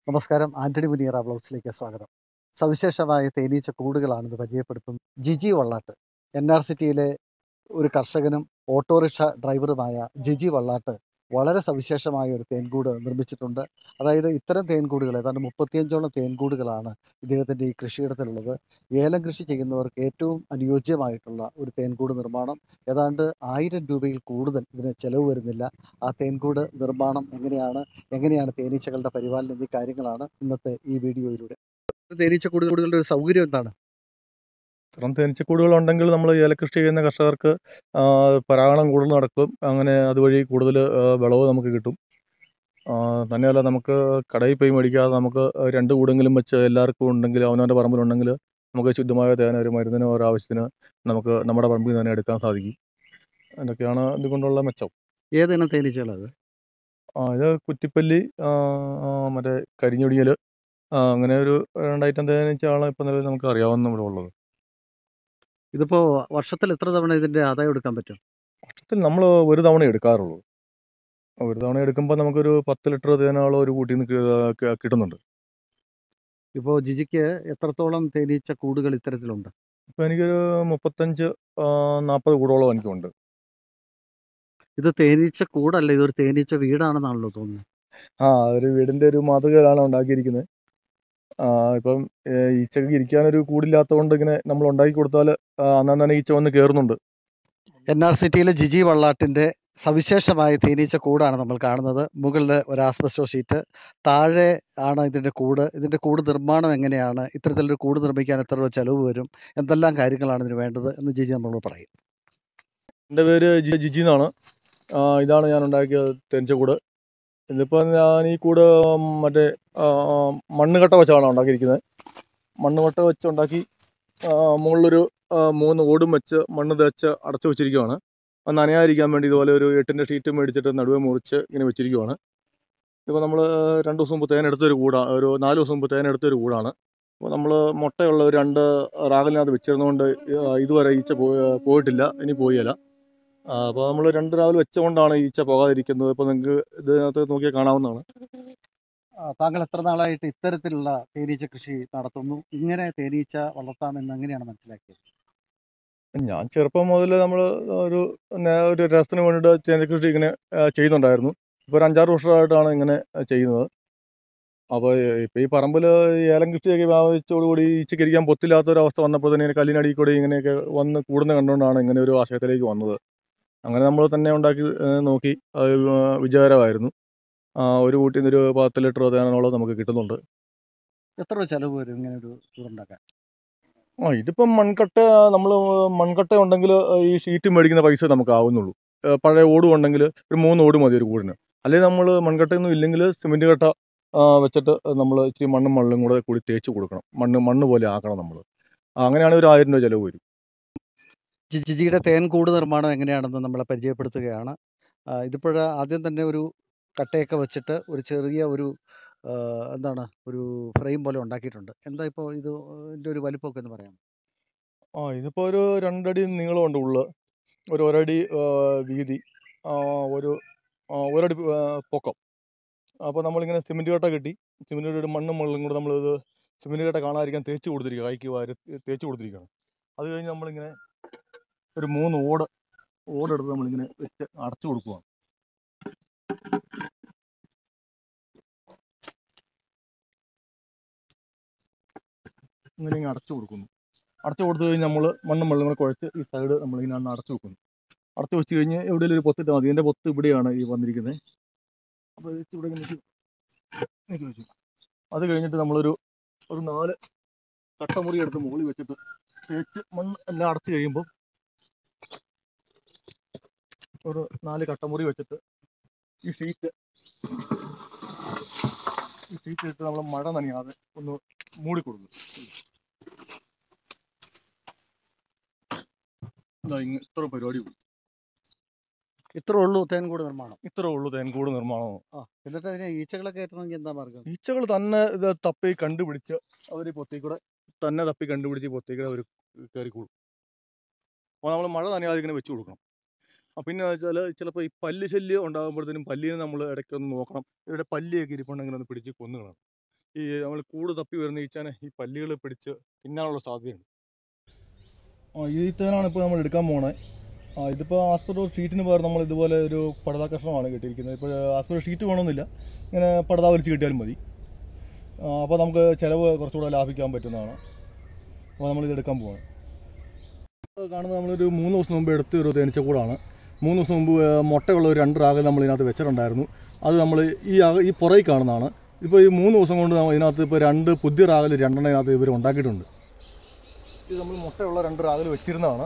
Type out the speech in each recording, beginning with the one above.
നമസ്കാരം ആന്റണി മുനിയറ ബ്ലോഗ്സിലേക്ക് സ്വാഗതം സവിശേഷമായ തേനീച്ച കൂടുകളാണ് ഇത് പരിചയപ്പെടുത്തുന്നത് ജിജി വള്ളാട്ട് എൻ ആർ സിറ്റിയിലെ ഒരു കർഷകനും ഓട്ടോറിക്ഷ ഡ്രൈവറുമായ ജിജി വള്ളാട്ട് വളരെ സവിശേഷമായ ഒരു തേൻകൂട് നിർമ്മിച്ചിട്ടുണ്ട് അതായത് ഇത്തരം തേൻകൂടുകൾ ഏതാണ്ട് മുപ്പത്തിയഞ്ചോളം തേൻകൂടുകളാണ് ഇദ്ദേഹത്തിൻ്റെ ഈ കൃഷിയിടത്തിലുള്ളത് ഏലം കൃഷി ചെയ്യുന്നവർക്ക് ഏറ്റവും അനുയോജ്യമായിട്ടുള്ള ഒരു തേൻകൂട് നിർമ്മാണം ഏതാണ്ട് ആയിരം രൂപയിൽ കൂടുതൽ ഇതിന് ചെലവ് വരുന്നില്ല ആ തേൻകൂട് നിർമ്മാണം എങ്ങനെയാണ് എങ്ങനെയാണ് തേനീച്ചകളുടെ പരിപാലനം എന്നീ കാര്യങ്ങളാണ് ഇന്നത്തെ ഈ വീഡിയോയിലൂടെ തേനീച്ച കൂടുകളുടെ ഒരു സൗകര്യം എന്താണ് ഇത്തരം തേനീച്ചക്കൂടുകൾ ഉണ്ടെങ്കിൽ നമ്മൾ ഏലകൃഷി ചെയ്യുന്ന കർഷകർക്ക് ആ, പരാഗണം കൂടുതൽ നടക്കും അങ്ങനെ അതുവഴി കൂടുതൽ ആ, വിളവ് നമുക്ക് കിട്ടും ആ, തന്നെയല്ല നമുക്ക് കടയിൽ പോയി മേടിക്കാതെ നമുക്ക് രണ്ട് കൂടെങ്കിലും വെച്ച് എല്ലാവർക്കും ഉണ്ടെങ്കിൽ അവനവൻ്റെ പറമ്പിലുണ്ടെങ്കിൽ നമുക്ക് ശുദ്ധമായ തേന ഒരു മരുന്നിന് ഒരു ആവശ്യത്തിന് നമുക്ക് നമ്മുടെ പറമ്പിൽ നിന്ന് തന്നെ എടുക്കാൻ സാധിക്കും ഇതൊക്കെയാണ് ഇതുകൊണ്ടുള്ള മെച്ചം ഏതിനം തേനീച്ചകളത് ആ, ഇത് കുറ്റിപ്പല്ലി ആ, ആ, മറ്റേ കരിഞ്ഞൊടിയൽ അങ്ങനെ ഒരു രണ്ട് ഐറ്റം തേനീച്ചയാണ് ഇപ്പം നിലവിൽ നമുക്ക് അറിയാവുന്ന ഇവിടെ ഉള്ളത് ഇതിപ്പോൾ വർഷത്തിൽ എത്ര തവണ ഇതിൻ്റെ ആദായം എടുക്കാൻ പറ്റും വർഷത്തിൽ നമ്മൾ ഒരു തവണ എടുക്കാറുള്ളൂ ഒരു തവണ എടുക്കുമ്പോൾ നമുക്കൊരു പത്ത് ലിറ്റർ തേനാളോ ഒരു കൂട്ടിൽ നിന്ന് കിട്ടുന്നുണ്ട് ഇപ്പോൾ ജിജിക്ക് എത്രത്തോളം തേനീച്ച കൂടുകൾ ഇത്തരത്തിലുണ്ട് ഇപ്പോൾ എനിക്കൊരു മുപ്പത്തഞ്ച് നാൽപ്പത് കൂടോളം എനിക്കുണ്ട് ഇത് തേനീച്ച കൂടല്ല ഇതൊരു തേനീച്ച വീടാണെന്നാണല്ലോ തോന്നുന്നത് ആ ഒരു വീടിൻ്റെ ഒരു മാതൃകയിലാണ് ഉണ്ടാക്കിയിരിക്കുന്നത് ആ, ഇപ്പം ഏ, ഈച്ചക്ക് ഇരിക്കാനൊരു കൂടില്ലാത്തതുകൊണ്ട് ഇങ്ങനെ നമ്മൾ ഉണ്ടാക്കി കൊടുത്താൽ അന്നാൻ തന്നെ ഈച്ച വന്ന് കയറുന്നുണ്ട് എൻ ആർ സിറ്റിയിലെ ജിജി വള്ളാട്ടിൻ്റെ സവിശേഷമായ തേനീച്ച കൂടാണ് നമ്മൾ കാണുന്നത് മുകളിൽ ഒരു ആസ്ബസ്റ്റോ ഷീറ്റ് താഴെ ആണ് ഇതിൻ്റെ കൂട് ഇതിൻ്റെ കൂട് നിർമ്മാണം എങ്ങനെയാണ് ഇത്തരത്തിലൊരു കൂട് നിർമ്മിക്കാൻ എത്ര രൂപ ചെലവ് വരും എന്തെല്ലാം കാര്യങ്ങളാണ് ഇതിന് വേണ്ടത് എന്ന് ജിജി നമ്മളോട് പറയും എൻ്റെ പേര് ജി ജിജി എന്നാണ് ആ, ഇതാണ് ഞാൻ ഉണ്ടാക്കിയ തെഞ്ചക്കൂട് ഇതിപ്പോൾ ഞാൻ ഈ കൂട് മറ്റേ ആ, മണ്ണ് കട്ട വെച്ചാണ് ഉണ്ടാക്കിയിരിക്കുന്നത് മണ്ണ് കട്ട വെച്ച് ഉണ്ടാക്കി ആ, മുകളിലൊരു ആ, മൂന്ന് ഓടും വെച്ച് മണ്ണ് തേച്ച് അടച്ചു വെച്ചിരിക്കുവാണ് അത് നനയാതിരിക്കാൻ വേണ്ടി ഇതുപോലെ ഒരു എട്ടിൻ്റെ ഷീറ്റ് മേടിച്ചിട്ട് നടുവെ മുറിച്ച് ഇങ്ങനെ വെച്ചിരിക്കുവാണ് ഇപ്പോൾ നമ്മൾ രണ്ട് ദിവസം മുമ്പ് തേനെടുത്തൊരു കൂടാണ് ഒരു നാല് ദിവസം മുമ്പ് തേനെടുത്തൊരു കൂടാണ് അപ്പോൾ നമ്മൾ മുട്ടയുള്ള ഒരു രണ്ട് റാഗലിനകത്ത് വെച്ചിരുന്നതുകൊണ്ട് ഇതുവരെ ഈച്ച പോയി പോയിട്ടില്ല ഇനി പോയില്ല അപ്പോൾ നമ്മൾ രണ്ട് രാവിലെ വെച്ചുകൊണ്ടാണ് ഈച്ച പോകാതിരിക്കുന്നത് ഇപ്പോൾ നിങ്ങൾക്ക് ഇതിനകത്ത് നോക്കിയാൽ കാണാവുന്നതാണ് താങ്കൾ എത്ര നാളായിട്ട് ഇത്തരത്തിലുള്ള തേനീച്ച കൃഷി നടത്തുന്നു ഇങ്ങനെ തേനീച്ച വളർത്താമെന്ന് എങ്ങനെയാണ് മനസ്സിലാക്കിയത് ഞാൻ ചെറുപ്പം മുതൽ നമ്മൾ ഒരു നേ- ഒരു രസത്തിന് വേണ്ടിയിട്ട് ചേന കൃഷി ഇങ്ങനെ ആ, ചെയ്യുന്നുണ്ടായിരുന്നു ഇപ്പോൾ ഒരു അഞ്ചാറ് വർഷമായിട്ടാണ് ഇങ്ങനെ ആ, ചെയ്യുന്നത് അപ്പോൾ ഇപ്പോൾ ഈ പറമ്പിൽ ഏലം കൃഷിയൊക്കെ വ്യാപിച്ചതോടുകൂടി ഈച്ചയ്ക്ക് ഇരിക്കാൻ പൊത്തില്ലാത്തൊരവസ്ഥ വന്നപ്പോൾ തന്നെ ഇങ്ങനെ കല്ലിനടിയിൽ കൂടി ഇങ്ങനെയൊക്കെ വന്ന് കൂടുന്ന കണ്ടുകൊണ്ടാണ് ഇങ്ങനെ ഒരു ആശയത്തിലേക്ക് വന്നത് അങ്ങനെ നമ്മൾ തന്നെ ഉണ്ടാക്കി ആ, നോക്കി അത് വിജയകരമായിരുന്നു ആ, ഒരു കൂട്ടിൽ നിന്ന് ഒരു പത്ത് ലിറ്റർ തേനോളം നമുക്ക് കിട്ടുന്നുണ്ട് എത്ര രൂപ ചെലവ് വരും ഇങ്ങനെ ഒരു കൂടുണ്ടാക്കാൻ ആ ഇതിപ്പം മൺകട്ട നമ്മൾ മൺകട്ട ഉണ്ടെങ്കിൽ ഈ ഷീറ്റ് മേടിക്കുന്ന പൈസ നമുക്ക് ആവുന്നുള്ളൂ ഏ, പഴയ ഓടും ഉണ്ടെങ്കിൽ ഒരു മൂന്ന് ഓട് മതി ഒരു കൂടിന് അല്ലെങ്കിൽ നമ്മൾ മൺകട്ടയൊന്നും ഇല്ലെങ്കിൽ സിമെൻറ്റ് കട്ട ആ, വെച്ചിട്ട് നമ്മൾ ഇച്ചിരി മണ്ണും മണ്ണും കൂടെ കൂടി തേച്ച് കൊടുക്കണം മണ്ണ് മണ്ണ് പോലെ ആക്കണം നമ്മൾ അങ്ങനെയാണെങ്കിൽ ഒരു ആയിരം രൂപ ചിലവ് വരും ജി- ജിജിയുടെ തേൻ കൂട് നിർമ്മാണം എങ്ങനെയാണെന്ന് നമ്മളെ പരിചയപ്പെടുത്തുകയാണ് ഇതിപ്പോൾ ആദ്യം തന്നെ ഒരു കട്ടയൊക്കെ വെച്ചിട്ട് ഒരു ചെറിയ ഒരു ആ, എന്താണ് ഒരു ഫ്രെയിം പോലെ ഉണ്ടാക്കിയിട്ടുണ്ട് എന്താ ഇപ്പോൾ ഇത് ഇതിൻ്റെ ഒരു വലിപ്പമൊക്കെ എന്ന് പറയാം ആ ഇതിപ്പോൾ ഒരു രണ്ടടി നീളമുണ്ട് ഉള്ള് ഒരു ഒരടി ആ, വീതി ആ, ഒരു ആ, ഒരടി ആ, പൊക്കം അപ്പോൾ നമ്മളിങ്ങനെ സിമെൻറ്റ് കട്ട കെട്ടി സിമെൻറ്റ് കെട്ടി മണ്ണും വെള്ളം കൂടെ നമ്മളിത് സിമെൻറ്റ് കട്ട കാണാതിരിക്കാൻ തേച്ച് കൊടുത്തിരിക്കുക കൈക്ക് വാരി തേച്ച് കൊടുത്തിരിക്കുകയാണ് അത് കഴിഞ്ഞ് നമ്മളിങ്ങനെ ഒരു മൂന്ന് ഓട് ഓടെടുത്ത് നമ്മളിങ്ങനെ വെച്ച് അടച്ചു കൊടുക്കുകയാണ് ഇങ്ങനെ ഇങ്ങനെ അടച്ചു കൊടുക്കുന്നു അടച്ചു കൊടുത്തു കഴിഞ്ഞ് നമ്മൾ മണ്ണും വെള്ളം കൂടെ കുഴച്ച് ഈ സൈഡ് നമ്മളിങ്ങനെ ഒന്ന് അടച്ചു വെക്കുന്നു അടച്ചു വെച്ച് കഴിഞ്ഞ് എവിടെയെങ്കിലും ഒരു പൊത്തിട്ട് മതി എൻ്റെ പൊത്ത് ഇവിടെയാണ് ഈ വന്നിരിക്കുന്നത് അപ്പോൾ ഇത് ഇവിടെ ഇങ്ങനെ നിൽക്കും. നിൽക്കും, നിൽക്കും. അത് കഴിഞ്ഞിട്ട് നമ്മളൊരു ഒരു നാല് കട്ടമുറി എടുത്ത് മുകളിൽ വെച്ചിട്ട് തേച്ച് മണ്ണ് എല്ലാം അടച്ചു കഴിയുമ്പോൾ ഒരു നാല് കട്ടമുറി വെച്ചിട്ട് ഈ ഷീറ്റ് ഈ ഷീറ്റ് ഇട്ട് നമ്മൾ മഴ നനയാതെ ഒന്ന് മൂടി കൊടുക്കും ഇതാ ഇങ്ങ ഇത്ര പരിപാടി ഉള്ളൂ ഇത്രേ ഉള്ളൂ തേൻ കൂട് നിർമ്മാണം ഇത്ര ഉള്ളൂ തേൻകൂട് നിർമ്മാണം ആ എന്നിട്ട് അതിനെ ഈച്ചകളൊക്കെ കയറ്റണമെങ്കിൽ എന്താ മാർഗം ഈച്ചകൾ തന്നെ ഇത് തപ്പി കണ്ടുപിടിച്ച് അവർ പൊത്തി കൂടെ തന്നെ തപ്പി കണ്ടുപിടിച്ച് പൊത്തി കൂടെ അവർ കയറിക്കോളും അപ്പോൾ നമ്മൾ മഴ നനയാതെ ഇങ്ങനെ വെച്ച് കൊടുക്കണം ആ പിന്നെ വെച്ചാൽ ചിലപ്പോൾ ഈ പല്ല് ശല്യം ഉണ്ടാകുമ്പോഴത്തേനും പല്ലിനെ നമ്മൾ ഇടയ്ക്കൊന്ന് നോക്കണം ഇവിടെ പല്ലിയൊക്കെ ഇരിപ്പുണ്ടെങ്കിൽ ഒന്ന് പിടിച്ച് കൊന്നു കളയണം ഈ നമ്മൾ കൂട് തപ്പി വരുന്ന ഈച്ചാനെ ഈ പല്ലികൾ പിടിച്ച് തിന്നാനുള്ള സാധ്യതയുണ്ട് ആ ഈ തേനാണ് ഇപ്പോൾ നമ്മൾ എടുക്കാൻ പോണേ ആ ഇതിപ്പോൾ ആസ്പെറ്റോ ഷീറ്റിന് പകരം നമ്മൾ ഇതുപോലെ ഒരു പടതാ കഷ്ണമാണ് കിട്ടിയിരിക്കുന്നത് ഇപ്പോൾ ആസ്പെറ്റോ ഷീറ്റ് വേണമെന്നില്ല ഇങ്ങനെ പടതാ വലിച്ച് കിട്ടിയാലും മതി അപ്പോൾ നമുക്ക് ചിലവ് കുറച്ചുകൂടെ ലാഭിക്കാൻ പറ്റുന്നതാണ് അപ്പോൾ നമ്മളിത് എടുക്കാൻ പോവാണ് ഇപ്പോൾ കാണുന്നത് നമ്മളൊരു മൂന്ന് ദിവസം മുമ്പ് എടുത്ത ഒരു തേനീച്ചക്കൂടാണ് മൂന്ന് ദിവസം മുമ്പ് ആ, മുട്ടയുള്ള ഒരു രണ്ട് റാഗൽ നമ്മൾ ഇതിനകത്ത് വെച്ചിട്ടുണ്ടായിരുന്നു അത് നമ്മൾ ഈ അക- ഈ പുറകിൽ കാണുന്നതാണ് ഇപ്പോൾ ഈ മൂന്ന് ദിവസം കൊണ്ട് നമ്മൾ ഇതിനകത്ത് ഇപ്പോൾ രണ്ട് പുതിയ റാഗൽ രണ്ടെണ്ണം ഇതിനകത്ത് ഇവർ ഉണ്ടാക്കിയിട്ടുണ്ട് ഇത് നമ്മൾ മുട്ടയുള്ള രണ്ട് റാഗൽ വെച്ചിരുന്നതാണ്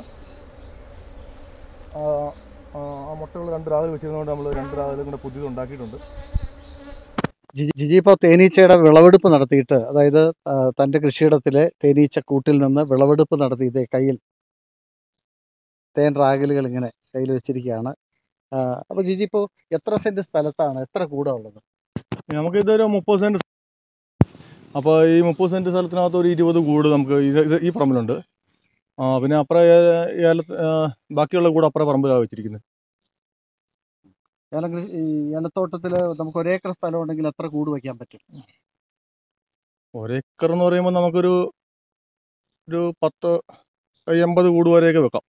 ആ ആ, ആ മുട്ടയുള്ള രണ്ട് റാഗൽ വെച്ചിരുന്നതുകൊണ്ട് നമ്മൾ രണ്ട് റാഗലും കൂടെ പുതിയത് ഉണ്ടാക്കിയിട്ടുണ്ട് ജിജി ജിജി ഇപ്പോൾ തേനീച്ചയുടെ വിളവെടുപ്പ് നടത്തിയിട്ട് അതായത് ആ, തൻ്റെ കൃഷിയിടത്തിലെ തേനീച്ച കൂട്ടിൽ നിന്ന് വിളവെടുപ്പ് നടത്തി ഇതേ കയ്യിൽ തേൻ റാഗലുകൾ ഇങ്ങനെ കയ്യിൽ വെച്ചിരിക്കുകയാണ് അപ്പോൾ ജിജി ഇപ്പോൾ എത്ര സെൻറ്റ് സ്ഥലത്താണ് എത്ര കൂടാ ഉള്ളത് നമുക്കിതൊരു മുപ്പത് സെൻറ്റ് അപ്പോൾ ഈ മുപ്പത് സെൻറ്റ് സ്ഥലത്തിനകത്ത് ഒരു ഇരുപത് കൂട് നമുക്ക് ഇത് ഇത് ഈ പറമ്പിലുണ്ട് ആ പിന്നെ അപ്പുറം ഏ- ഏലത്ത് ആ, ബാക്കിയുള്ള കൂട് അപ്പുറം പറമ്പിലാണ് വെച്ചിരിക്കുന്നത് ഏലം കൃഷി ഈ ഏലത്തോട്ടത്തിൽ നമുക്ക് ഒരേക്കർ സ്ഥലം ഉണ്ടെങ്കിൽ എത്ര കൂട് വയ്ക്കാൻ പറ്റും ഒരേക്കർ എന്ന് പറയുമ്പോൾ നമുക്കൊരു ഒരു പത്ത് എൺപത് കൂട് വരെയൊക്കെ വെക്കാം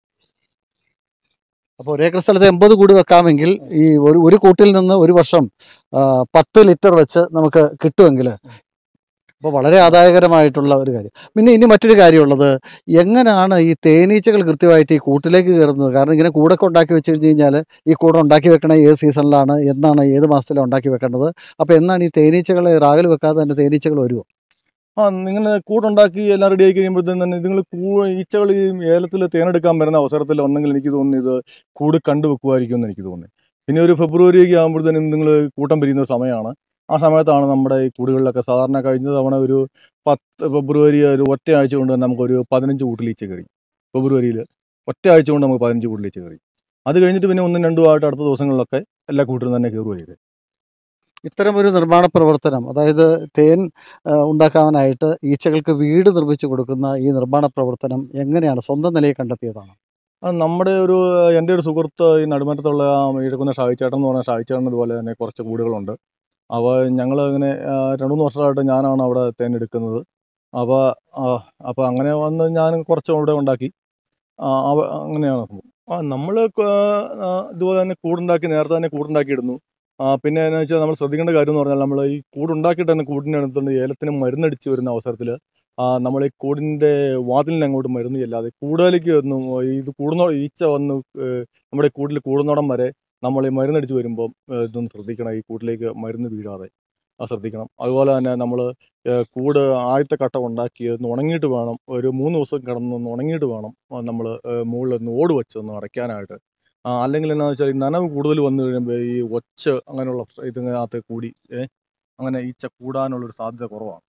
അപ്പോൾ ഒരേക്കർ സ്ഥലത്ത് എൺപത് കൂടി വെക്കാമെങ്കിൽ ഈ ഒരു ഒരു കൂട്ടിൽ നിന്ന് ഒരു വർഷം ആ, പത്ത് ലിറ്റർ വെച്ച് നമുക്ക് കിട്ടുമെങ്കിൽ അപ്പോൾ വളരെ ആദായകരമായിട്ടുള്ള ഒരു കാര്യം പിന്നെ ഇനി മറ്റൊരു കാര്യമുള്ളത് എങ്ങനെയാണ് ഈ തേനീച്ചകൾ കൃത്യമായിട്ട് ഈ കൂട്ടിലേക്ക് കയറുന്നത് കാരണം ഇങ്ങനെ കൂടൊക്കെ ഉണ്ടാക്കി വെച്ച് കഴിഞ്ഞ് കഴിഞ്ഞാൽ ഈ കൂട ഉണ്ടാക്കി വെക്കണ ഏത് സീസണിലാണ് എന്നാണ് ഏത് മാസത്തിലാണ് ഉണ്ടാക്കി വെക്കേണ്ടത് അപ്പോൾ എന്നാണ് ഈ തേനീച്ചകൾ രാഗിൽ വെക്കാതെ തന്നെ തേനീച്ചകൾ വരുമോ ആ നിങ്ങൾ കൂടുണ്ടാക്കി എല്ലാം റെഡി ആയി കഴിയുമ്പോഴത്തേനും തന്നെ നിങ്ങൾ കൂ ഈച്ചകൾ ഈ ഏലത്തിൽ തേനെടുക്കാൻ വരുന്ന അവസരത്തിൽ ഒന്നെങ്കിൽ എനിക്ക് തോന്നുന്നു ഇത് കൂട് കണ്ടു വെക്കുമായിരിക്കും എന്ന് എനിക്ക് തോന്നുന്നു പിന്നെ ഒരു ഫെബ്രുവരി ഒക്കെ ആകുമ്പോഴത്തേനും നിങ്ങൾ കൂട്ടം പിരിയുന്ന ഒരു സമയമാണ് ആ സമയത്താണ് നമ്മുടെ ഈ കൂടുകളിലൊക്കെ സാധാരണ കഴിഞ്ഞ തവണ ഒരു പത്ത് ഫെബ്രുവരി ഒരു ഒറ്റ ആഴ്ച കൊണ്ട് തന്നെ നമുക്കൊരു പതിനഞ്ച് കൂട്ടിലീച്ച കയറി ഫെബ്രുവരിയിൽ ഒറ്റ ആഴ്ച കൊണ്ട് നമുക്ക് പതിനഞ്ച് കൂട്ടിലീച്ച കയറി അത് കഴിഞ്ഞിട്ട് പിന്നെ ഒന്നും രണ്ടും ആയിട്ട് അടുത്ത ദിവസങ്ങളിലൊക്കെ എല്ലാ കൂട്ടിലും തന്നെ കയറുക ചെയ്തത് ഇത്തരം ഒരു നിർമ്മാണ പ്രവർത്തനം അതായത് തേൻ ആ, ഉണ്ടാക്കാനായിട്ട് ഈച്ചകൾക്ക് വീട് നിർമ്മിച്ചു കൊടുക്കുന്ന ഈ നിർമ്മാണ പ്രവർത്തനം എങ്ങനെയാണ് സ്വന്തം നിലയിൽ കണ്ടെത്തിയതാണ് ആ നമ്മുടെ ഒരു എൻ്റെ ഒരു സുഹൃത്ത് ഈ നടുമറ്റത്തുള്ള ആ ഇഴക്കുന്ന ഷായിച്ചേട്ടൻ എന്ന് പറഞ്ഞ ഷായിച്ചേട്ടൻ ഇതുപോലെ തന്നെ കുറച്ച് കൂടുകളുണ്ട് അപ്പോൾ ഞങ്ങൾ ഇങ്ങനെ ആ, രണ്ട് മൂന്ന് വർഷമായിട്ട് ഞാനാണ് അവിടെ തേൻ എടുക്കുന്നത് അപ്പോൾ അപ്പോൾ അങ്ങനെ വന്ന് ഞാൻ കുറച്ച് അവിടെ ഉണ്ടാക്കി ആ, അവ- അങ്ങനെയാണ് സംഭവം. ആ നമ്മൾ ഇതുപോലെ തന്നെ കൂടുണ്ടാക്കി നേരത്തെ തന്നെ കൂടുണ്ടാക്കി ഇടുന്നു ആ, പിന്നെ എന്ന് വെച്ചാൽ നമ്മൾ ശ്രദ്ധിക്കേണ്ട കാര്യം എന്ന് പറഞ്ഞാൽ നമ്മൾ ഈ കൂടുണ്ടാക്കിയിട്ട് തന്നെ കൂടിൻ്റെ അടുത്തുണ്ട് ഏലത്തിന് മരുന്നടിച്ച് വരുന്ന അവസരത്തിൽ നമ്മൾ ഈ കൂടിൻ്റെ വാതിലിന് അങ്ങോട്ട് മരുന്ന് ചെല്ലാതെ കൂടുതലേക്ക് ഒന്നും ഇത് കൂടുന്നോ ഈച്ച വന്ന് ഏഹ്, നമ്മുടെ കൂട്ടിൽ കൂടുന്നോടം വരെ നമ്മൾ ഈ മരുന്നടിച്ച് വരുമ്പം ഏഹ്, ഇതൊന്ന് ശ്രദ്ധിക്കണം ഈ കൂട്ടിലേക്ക് മരുന്ന് വീഴാതെ അത് ശ്രദ്ധിക്കണം അതുപോലെ തന്നെ നമ്മൾ കൂട് ആദ്യത്തെ കട്ട ഉണ്ടാക്കി ഒന്ന് ഉണങ്ങിയിട്ട് വേണം ഒരു മൂന്ന് ദിവസം കിടന്ന് ഒന്ന് ഉണങ്ങിയിട്ട് വേണം നമ്മൾ മുകളിൽ ഒന്ന് ഓട് വെച്ച് ഒന്ന് അടയ്ക്കാനായിട്ട് ആ, അല്ലെങ്കിൽ എന്നാന്ന് വെച്ചാൽ ഈ നനവ് കൂടുതൽ വന്നു കഴിയുമ്പോൾ ഈ ഒച്ച അങ്ങനെയുള്ള ഇതിനകത്ത് കൂടി ഏ, അങ്ങനെ ഈച്ച കൂടാനുള്ളൊരു സാധ്യത കുറവാണ്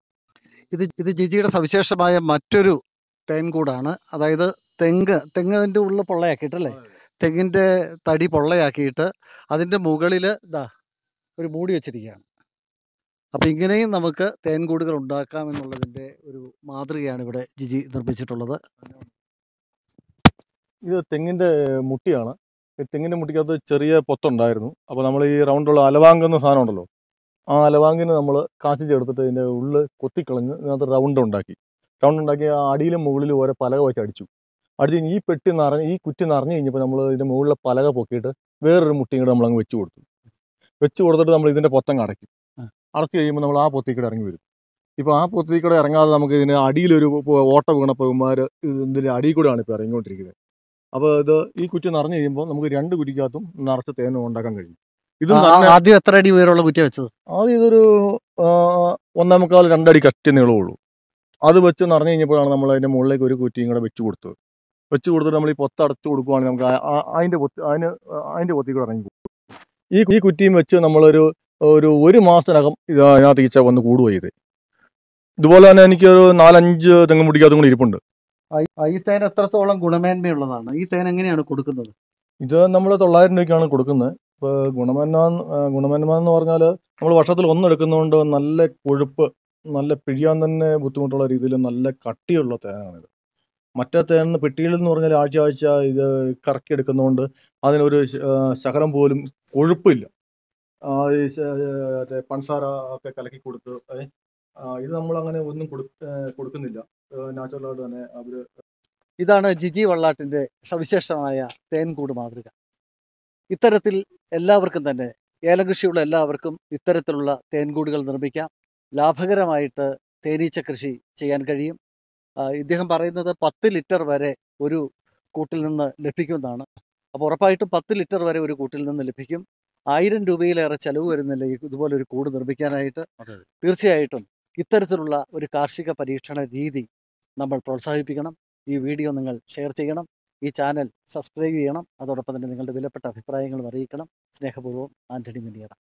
ഇത് ഇത് ജിജിയുടെ സവിശേഷമായ മറ്റൊരു തേൻകൂടാണ് അതായത് തെങ്ങ് തെങ്ങിൻ്റെ ഉള്ളിൽ പൊള്ളയാക്കിയിട്ടല്ലേ തെങ്ങിൻ്റെ തടി പൊള്ളയാക്കിയിട്ട് അതിൻ്റെ മുകളിൽ ഇതാ ഒരു മൂടി വെച്ചിരിക്കുകയാണ് അപ്പം ഇങ്ങനെയും നമുക്ക് തേൻകൂടുകൾ ഉണ്ടാക്കാമെന്നുള്ളതിൻ്റെ ഒരു മാതൃകയാണ് ഇവിടെ ജിജി നിർമ്മിച്ചിട്ടുള്ളത് ഇത് തെങ്ങിൻ്റെ മുട്ടിയാണ് ഈ തെങ്ങിൻ്റെ മുട്ടിക്കകത്ത് ചെറിയ പൊത്തുണ്ടായിരുന്നു അപ്പോൾ നമ്മൾ ഈ റൗണ്ടുള്ള അലവാങ്ക് എന്ന സാധനം ഉണ്ടല്ലോ ആ അലവാങ്കിന് നമ്മൾ കാച്ചി ചേർത്തിട്ട് ഇതിൻ്റെ ഉള്ളിൽ കൊത്തിക്കളഞ്ഞ് ഇതിനകത്ത് റൗണ്ട് ഉണ്ടാക്കി റൗണ്ട് ഉണ്ടാക്കി ആ അടിയിലും മുകളിലും ഓരോ പലക വെച്ച് അടിച്ചു അടിച്ച് കഴിഞ്ഞ് ഈ പെട്ടി നിറഞ്ഞ് ഈ കുറ്റി നിറഞ്ഞു കഴിഞ്ഞപ്പോൾ നമ്മൾ ഇതിൻ്റെ മുകളിലെ പലക പൊക്കിയിട്ട് വേറൊരു മുട്ടിയും കൂടെ നമ്മളങ്ങ് വെച്ച് കൊടുത്തു വെച്ച് കൊടുത്തിട്ട് നമ്മൾ ഇതിൻ്റെ പൊത്തങ്ങ് അടയ്ക്കും ആ. അടച്ചു കഴിയുമ്പോൾ നമ്മൾ ആ പൊത്തിക്കൂടെ ഇറങ്ങി വരും ഇപ്പോൾ ആ പൊത്തിക്കൂടെ ഇറങ്ങാതെ നമുക്ക് ഇതിന് അടിയിലൊരു പോ- ഓട്ട വീണപ്പോൾ ഇവന്മാർ ഇതിൻ്റെ അടിയിൽ കൂടെയാണ് ഇപ്പോൾ ഇറങ്ങിക്കൊണ്ടിരിക്കുന്നത് അപ്പോൾ ഇത് ഈ കുറ്റി നിറഞ്ഞു കഴിയുമ്പോൾ നമുക്ക് രണ്ട് കുറ്റിക്കകത്തും നിറച്ച് തേൻ ഉണ്ടാക്കാൻ കഴിയും ഇത് ആ- നല്ല ആദ്യം എത്ര അടി ഉയരമുള്ള കുറ്റിയ വെച്ചത് ആദ്യം ഇതൊരു ആ, ഒന്നേ മുക്കാൽ രണ്ടടി കറ്റി നീളമുള്ളൂ അത് വെച്ച് നിറഞ്ഞു കഴിഞ്ഞപ്പോഴാണ് നമ്മൾ അതിൻ്റെ മുകളിലേക്ക് ഒരു കുറ്റിയും കൂടെ വെച്ച് കൊടുത്തത് വെച്ച് കൊടുത്തിട്ട് നമ്മൾ ഈ പൊത്ത് അടച്ചു കൊടുക്കുവാണെങ്കിൽ നമുക്ക് ആ- ആ- അതിൻ്റെ പൊത്ത് അതിന് അതിൻ്റെ പൊത്തി കൂടെ ഇറങ്ങി പോകും ഈ ഈ കുറ്റിയും വെച്ച് നമ്മളൊരു ഒരു ഒരു മാസത്തിനകം ഇത് അതിനകത്ത് ഈച്ച വന്ന് കൂടുക ചെയ്ത് ഇതുപോലെ തന്നെ എനിക്കൊരു നാലഞ്ച് തെങ്ങ് മുടിക്കകത്തും കൂടി ഇരിപ്പുണ്ട് ആ, ഈ തേൻ എത്രത്തോളം ഗുണമേന്മയുള്ളതാണ് ഈ തേൻ എങ്ങനെയാണ് കൊടുക്കുന്നത് ഇത് നമ്മൾ തൊള്ളായിരം രൂപയ്ക്കാണ് കൊടുക്കുന്നത് ഇപ്പോൾ ഗുണമേന്മ എന്ന്- ആ, ഗുണമേന്മ എന്ന് പറഞ്ഞാൽ നമ്മൾ വർഷത്തിൽ ഒന്നെടുക്കുന്നതുകൊണ്ട് നല്ല കൊഴുപ്പ് നല്ല പിഴിയാൻ തന്നെ ബുദ്ധിമുട്ടുള്ള രീതിയിൽ നല്ല കട്ടിയുള്ള തേനാണിത് മറ്റേ തേൻ പെട്ടിയിൽ എന്ന് പറഞ്ഞാൽ ആഴ്ച ആഴ്ച ഇത് കറക്കി എടുക്കുന്നതുകൊണ്ട് അതിനൊരു ശ- ആ, ശകലം പോലും കൊഴുപ്പില്ല ആ, ഈ ശ- മറ്റേ പഞ്ചസാര ഒക്കെ കലക്കി കൊടുത്ത് ഏ, ആ, ഇത് നമ്മൾ അങ്ങനെ ഒന്നും കൊടു- ഏ, കൊടുക്കുന്നില്ല നാച്ചുറലായിട്ട് തന്നെ അവർ ഇതാണ് ജിജി വള്ളാട്ടിൻ്റെ സവിശേഷമായ തേൻകൂട് മാതൃക ഇത്തരത്തിൽ എല്ലാവർക്കും തന്നെ ഏലം കൃഷിയുള്ള എല്ലാവർക്കും ഇത്തരത്തിലുള്ള തേൻകൂടുകൾ നിർമ്മിക്കാം ലാഭകരമായിട്ട് തേനീച്ച കൃഷി ചെയ്യാൻ കഴിയും ആ, ഇദ്ദേഹം പറയുന്നത് പത്ത് ലിറ്റർ വരെ ഒരു കൂട്ടിൽ നിന്ന് ലഭിക്കുമെന്നാണ് അപ്പോൾ ഉറപ്പായിട്ടും പത്ത് ലിറ്റർ വരെ ഒരു കൂട്ടിൽ നിന്ന് ലഭിക്കും ആയിരം രൂപയിലേറെ ചെലവ് വരുന്നില്ല ഈ ഇതുപോലെ ഒരു കൂട് നിർമ്മിക്കാനായിട്ട് തീർച്ചയായിട്ടും ഇത്തരത്തിലുള്ള ഒരു കാർഷിക പരീക്ഷണ രീതി നമ്മൾ പ്രോത്സാഹിപ്പിക്കണം ഈ വീഡിയോ നിങ്ങൾ ഷെയർ ചെയ്യണം ഈ ചാനൽ സബ്സ്ക്രൈബ് ചെയ്യണം അതോടൊപ്പം തന്നെ നിങ്ങളുടെ വിലപ്പെട്ട അഭിപ്രായങ്ങളും അറിയിക്കണം സ്നേഹപൂർവ്വം ആന്റണി മുനിയറ